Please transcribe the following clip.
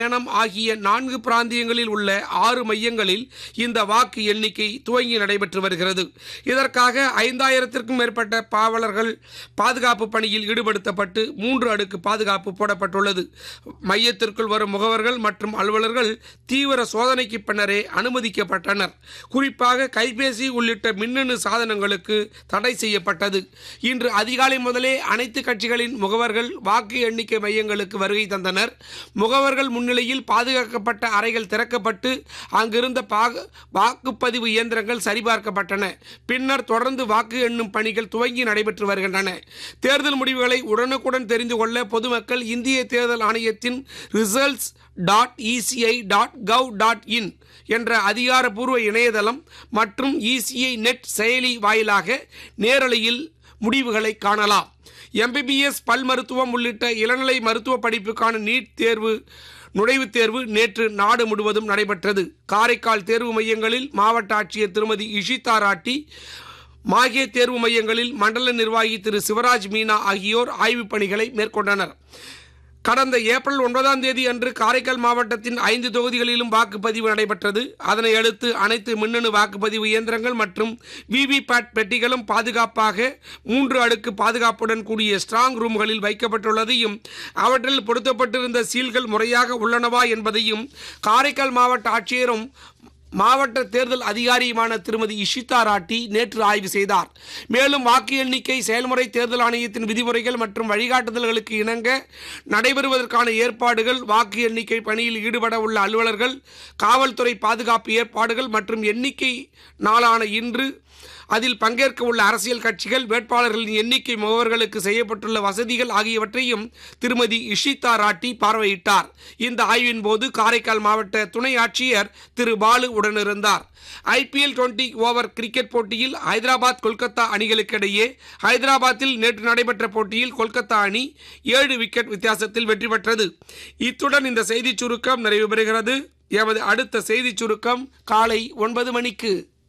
பயணம் ஆகிய நான்கு பிராந்தியங்களில் உள்ள ஆறு மையங்களில் இந்த வாக்கு எண்ணிக்கை துவங்கி நடைபெற்று வருகிறது இதற்காக ஐந்தாயிரத்திற்கும் மேற்பட்ட பாவலர்கள் பாதுகாப்பு பணியில் ஈடுபடுத்தப்பட்டு மூன்று அடுக்கு பாதுகாப்பு போடப்பட்டுள்ளது மையத்திற்குள் வரும் முகவர்கள் மற்றும் அலுவலர்கள் தீவிர சோதனைக்கு பின்னரே அனுமதிக்கப்பட்டனர் குறிப்பாக கைபேசி உள்ளிட்ட மின்னணு சாதனங்களுக்கு தடை செய்யப்பட்டது இன்று அதிகாலை முதலே அனைத்து கட்சிகளின் முகவர்கள் வாக்கு எண்ணிக்கை மையங்களுக்கு வருகை தந்தனர் முகவர்கள் முன்னிலையில் பாதுகாக்கப்பட்ட அறைகள் திறக்கப்பட்டு அங்கிருந்த பாக- வாக்குப்பதிவு இயந்திரங்கள் சரிபார்க்கப்பட்டன பின்னர் தொடர்ந்து வாக்கு எண்ணும் பணிகள் துவங்கி நடைபெற்று வருகின்றன தேர்தல் முடிவுகளை உடனுக்குடன் தெரிந்து கொள்ள பொதுமக்கள் இந்திய தேர்தல் ஆணையத்தின் results dot ECI dot gov dot in என்ற அதிகாரப்பூர்வ இணையதளம் மற்றும் இசிஐ நெட் செயலி வாயிலாக நேரலையில் முடிவுகளை காணலாம் எம்பிபிஎஸ் பல் மருத்துவம் உள்ளிட்ட இளநிலை மருத்துவ படிப்புக்கான நீட் தேர்வு நுழைவுத் தேர்வு நேற்று நாடு முழுவதும் நடைபெற்றது காரைக்கால் தேர்வு மையங்களில் மாவட்ட ஆட்சியர் திருமதி இஷிதா ராட்டி மாகே தேர்வு மையங்களில் மண்டல நிர்வாகி திரு சிவராஜ் மீனா ஆகியோர் ஆய்வுப் பணிகளை மேற்கொண்டனர் கடந்த ஏப்ரல் ஒன்பதாம் தேதி அன்று காரைக்கால் மாவட்டத்தின் ஐந்து தொகுதிகளிலும் வாக்குப்பதிவு நடைபெற்றது அதனை அடுத்து அனைத்து மின்னணு வாக்குப்பதிவு இயந்திரங்கள் மற்றும் விவிபேட் பெட்டிகளும் பாதுகாப்பாக மூன்று அடுக்கு பாதுகாப்புடன் கூடிய ஸ்ட்ராங் ரூம்களில் வைக்கப்பட்டுள்ளதையும் அவற்றில் பொருத்தப்பட்டிருந்த சீல்கள் முறையாக உள்ளனவா என்பதையும் காரைக்கால் மாவட்ட ஆட்சியரும் மாவட்ட தேர்தல் அதிகாரியுமான திருமதி இஷிதா ராட்டி நேற்று ஆய்வு செய்தார் மேலும் வாக்கு எண்ணிக்கை செயல்முறை தேர்தல் ஆணையத்தின் விதிமுறைகள் மற்றும் வழிகாட்டுதல்களுக்கு இணங்க நடைபெறுவதற்கான ஏற்பாடுகள் வாக்கு எண்ணிக்கை பணியில் ஈடுபட உள்ள அலுவலர்கள் காவல்துறை பாதுகாப்பு ஏற்பாடுகள் மற்றும் எண்ணிக்கை நாளான இன்று அதில் பங்கேற்க உள்ள அரசியல் கட்சிகள் வேட்பாளர்களின் எண்ணிக்கை முகவர்களுக்கு செய்யப்பட்டுள்ள வசதிகள் ஆகியவற்றையும் திருமதி இஷிதா ராட்டி பார்வையிட்டார் இந்த ஆய்வின் போது காரைக்கால் மாவட்ட துணை ஆட்சியர் திரு பாலு உடனிருந்தார் ஐபிஎல் டுவெண்டி ஓவர் கிரிக்கெட் போட்டியில் ஹைதராபாத் கொல்கத்தா அணிகளுக்கிடையே ஹைதராபாத்தில் நேற்று நடைபெற்ற போட்டியில் கொல்கத்தா அணி ஏழு விக்கெட் வித்தியாசத்தில் வெற்றி பெற்றது இத்துடன் இந்த செய்திச் சுருக்கம் நிறைவு பெறுகிறது எமது அடுத்த செய்திச் சுருக்கம் காலை ஒன்பது மணிக்கு